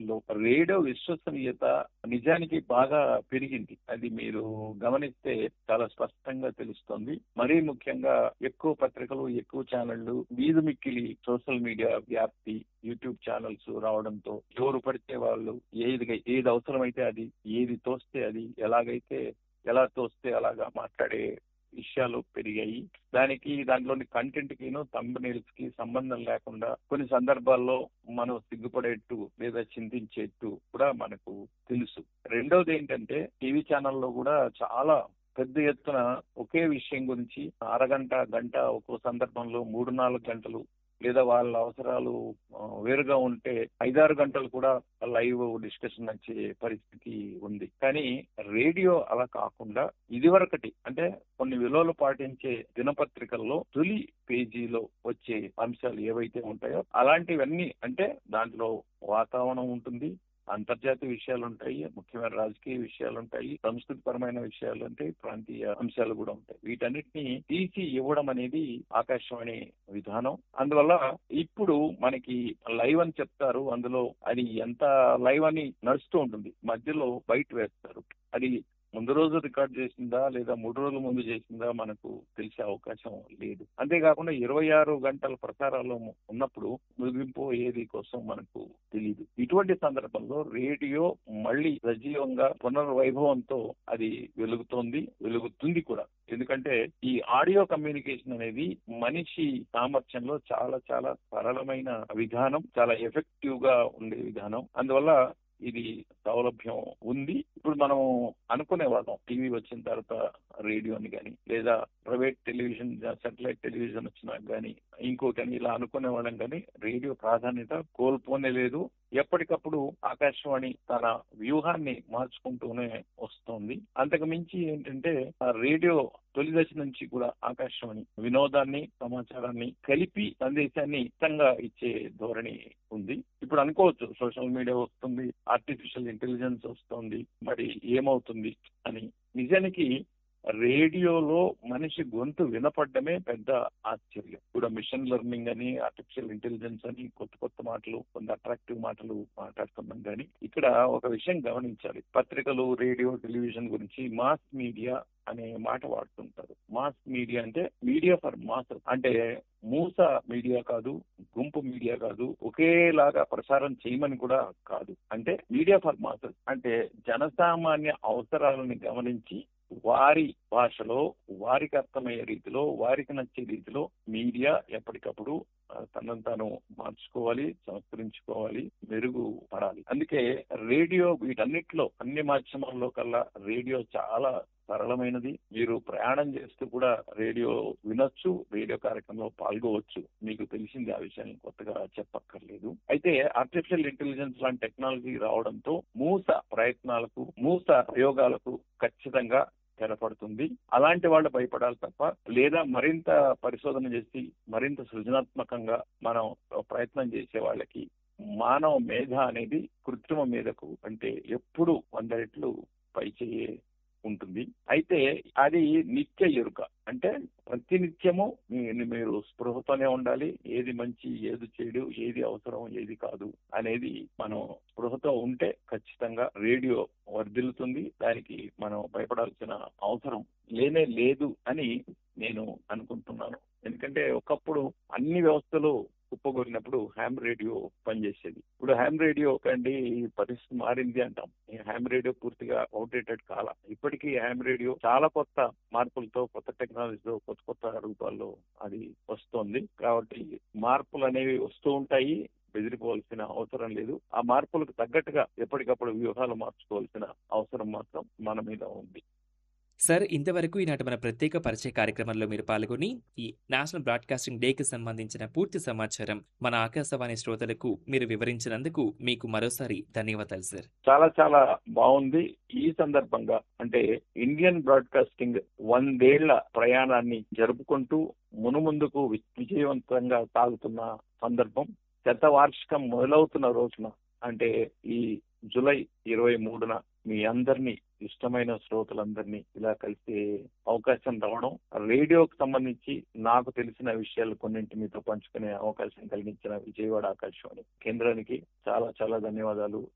సందర్భాల్లో రేడియో విశ్వసనీయత నిజానికి బాగా పెరిగింది అది మీరు గమనిస్తే చాలా స్పష్టంగా తెలుస్తుంది మరీ ముఖ్యంగా ఎక్కువ పత్రికలు ఎక్కువ ఛానళ్లు వీధు మిక్కిలి సోషల్ మీడియా వ్యాప్తి యూట్యూబ్ ఛానల్స్ రావడంతో ఎవరు పడితే వాళ్ళు ఏది ఏది అవసరమైతే అది ఏది తోస్తే అది ఎలాగైతే ఎలా తోస్తే అలాగా మాట్లాడే విషయాలు పెరిగాయి దానికి దాంట్లోని కంటెంట్ కిను థంబ్నెయిల్స్ కి సంబంధం లేకుండా కొన్ని సందర్భాల్లో మనం సిగ్గుపడేట్టు లేదా చింతించేట్టు కూడా మనకు తెలుసు రెండవది ఏంటంటే టీవీ ఛానల్లో కూడా చాలా పెద్ద ఎత్తున ఒకే విషయం గురించి అరగంట గంట ఒక్కో సందర్భంలో మూడు నాలుగు గంటలు లేదా వాళ్ళ అవసరాలు ఆ, వేరుగా ఉంటే ఐదారు గంటలు కూడా లైవ్ డిస్కషన్ వచ్చే పరిస్థితి ఉంది కానీ రేడియో అలా కాకుండా ఇదివరకటి అంటే కొన్ని విలువలు పాటించే దినపత్రికల్లో తొలి పేజీలో వచ్చే అంశాలు ఏవైతే ఉంటాయో అలాంటివన్నీ అంటే దాంట్లో వాతావరణం ఉంటుంది అంతర్జాతీయ విషయాలు ఉంటాయి ముఖ్యమైన రాజకీయ విషయాలు ఉంటాయి సంస్కృతి పరమైన విషయాలు ఉంటాయి ప్రాంతీయ అంశాలు కూడా ఉంటాయి వీటన్నిటిని తీసి ఇవ్వడం అనేది ఆకాశవాణి విధానం అందువల్ల ఇప్పుడు మనకి లైవ్ అని చెప్తారు అందులో అది ఎంత లైవ్ అని నడుస్తూ ఉంటుంది మధ్యలో బయట వేస్తారు అది ముందు రోజు రికార్డ్ చేసిందా లేదా మూడు రోజుల ముందు చేసిందా మనకు తెలిసే అవకాశం లేదు అంతేకాకుండా ఇరవై ఆరు గంటల ప్రసారాలు ఉన్నప్పుడు ముగింపు ఏది కోసం మనకు తెలియదు ఇటువంటి సందర్భంలో రేడియో మళ్ళీ సజీవంగా పునర్వైభవంతో అది వెలుగుతోంది వెలుగుతుంది కూడా ఎందుకంటే ఈ ఆడియో కమ్యూనికేషన్ అనేది మనిషి సామర్థ్యంలో చాలా చాలా సరళమైన విధానం చాలా ఎఫెక్టివ్ గా ఉండే విధానం అందువల్ల ఇది సౌలభ్యం ఉంది ఇప్పుడు మనం అనుకునేవాళ్ళం టీవీ వచ్చిన తర్వాత రేడియోని కానీ లేదా ప్రైవేట్ టెలివిజన్ సెటిలైట్ టెలివిజన్ వచ్చినా కానీ ఇంకోటి ఇలా అనుకునేవాళ్ళం కానీ రేడియో ప్రాధాన్యత కోల్పోనే లేదు ఎప్పటికప్పుడు ఆకాశవాణి తన వ్యూహాన్ని మార్చుకుంటూనే వస్తుంది అంతకు మించి ఏంటంటే ఆ రేడియో తొలి దశ నుంచి కూడా ఆకాశవాణి వినోదాన్ని సమాచారాన్ని కలిపి సందేశాన్ని ఇష్టంగా ఇచ్చే ధోరణి ఉంది ఇప్పుడు అనుకోవచ్చు సోషల్ మీడియా వస్తుంది ఆర్టిఫిషియల్ ఇంటెలిజెన్స్ వస్తుంది మరి ఏమవుతుంది అని నిజానికి రేడియోలో మనిషి గొంతు వినపడమే పెద్ద ఆశ్చర్యం ఇప్పుడు మిషన్ లెర్నింగ్ అని ఆర్టిఫిషియల్ ఇంటెలిజెన్స్ అని కొత్త కొత్త మాటలు కొంత అట్రాక్టివ్ మాటలు మాట్లాడుతున్నాం కానీ ఇక్కడ ఒక విషయం గమనించాలి పత్రికలు రేడియో టెలివిజన్ గురించి మాస్ మీడియా అనే మాట వాడుతుంటారు మాస్ మీడియా అంటే మీడియా ఫర్ మాస్ అంటే మూస మీడియా కాదు గుంపు మీడియా కాదు ఒకేలాగా ప్రసారం చేయమని కూడా కాదు అంటే మీడియా ఫర్ మాసెస్ అంటే జనసామాన్య అవసరాలను గమనించి వారి భాషలో వారికి అర్థమయ్యే రీతిలో వారికి నచ్చే రీతిలో మీడియా ఎప్పటికప్పుడు ఆ, తనను తాను మార్చుకోవాలి సంస్కరించుకోవాలి మెరుగుపడాలి అందుకే రేడియో వీటన్నిటిలో అన్ని మాధ్యమాల్లో కల్లా రేడియో చాలా సరళమైనది మీరు ప్రయాణం చేస్తూ కూడా రేడియో వినొచ్చు రేడియో కార్యక్రమంలో పాల్గొవచ్చు మీకు తెలిసింది ఆ విషయాన్ని కొత్తగా చెప్పక్కర్లేదు అయితే ఆర్టిఫిషియల్ ఇంటెలిజెన్స్ లాంటి టెక్నాలజీ రావడంతో మూస ప్రయత్నాలకు మూస ప్రయోగాలకు ఖచ్చితంగా తెరపడుతుంది అలాంటి వాళ్ళు భయపడాలి తప్ప లేదా మరింత పరిశోధన చేసి మరింత సృజనాత్మకంగా మనం ప్రయత్నం చేసే వాళ్ళకి మానవ మేధ అనేది కృత్రిమ మేధకు అంటే ఎప్పుడు వంద రెట్లు పై చేయే ఉంటుంది అయితే అది నిత్య ఎరుక అంటే ప్రతి నిత్యము మీ- మీరు స్పృహతోనే ఉండాలి ఏది మంచి ఏది చెడు ఏది అవసరం ఏది కాదు అనేది మనం స్పృహతో ఉంటే ఖచ్చితంగా రేడియో వర్ధిల్లుతుంది దానికి మనం భయపడాల్సిన అవసరం లేనే లేదు అని నేను అనుకుంటున్నాను ఎందుకంటే ఒకప్పుడు అన్ని వ్యవస్థలు కుప్పగొరినప్పుడు హ్యామ్ రేడియో పనిచేసేది ఇప్పుడు హ్యామ్ రేడియో కండి ఈ పరిస్థితి మారింది అంటాం ఈ హ్యామ్ రేడియో పూర్తిగా అవుట్డేటెడ్ కాల ఇప్పటికీ హ్యామ్ రేడియో చాలా కొత్త మార్పులతో కొత్త టెక్నాలజీతో కొత్త కొత్త రూపాల్లో అది వస్తోంది కాబట్టి మార్పులు అనేవి వస్తూ ఉంటాయి బెదిరిపోవాల్సిన అవసరం లేదు ఆ మార్పులకు తగ్గట్టుగా ఎప్పటికప్పుడు వ్యూహాలు మార్చుకోవాల్సిన అవసరం మాత్రం మన మీద ఉంది సార్ ఇంతవరకు ఈనాటి మన ప్రత్యేక పరిచయ కార్యక్రమంలో మీరు పాల్గొని ఈ నేషనల్ బ్రాడ్కాస్టింగ్ డేకి సంబంధించిన పూర్తి సమాచారం మన ఆకాశవాణి శ్రోతలకు మీరు వివరించినందుకు మీకు మరోసారి ధన్యవాదాలు సార్ చాలా చాలా బాగుంది ఈ సందర్భంగా అంటే ఇండియన్ బ్రాడ్కాస్టింగ్ వందేళ్ల ప్రయాణాన్ని జరుపుకుంటూ మునుముందుకు వి- విజయవంతంగా సాగుతున్న సందర్భం శత వార్షికం మొదలవుతున్న రోజున అంటే ఈ జూలై ఇరవై మూడున మీ అందరినీ ఇష్టమైన శ్రోతలందరినీ ఇలా కలిసే అవకాశం రావడం రేడియోకి సంబంధించి నాకు తెలిసిన విషయాలు కొన్నింటి మీతో పంచుకునే అవకాశం కలిగించిన విజయవాడ ఆకాశవాణి కేంద్రానికి చాలా చాలా ధన్యవాదాలు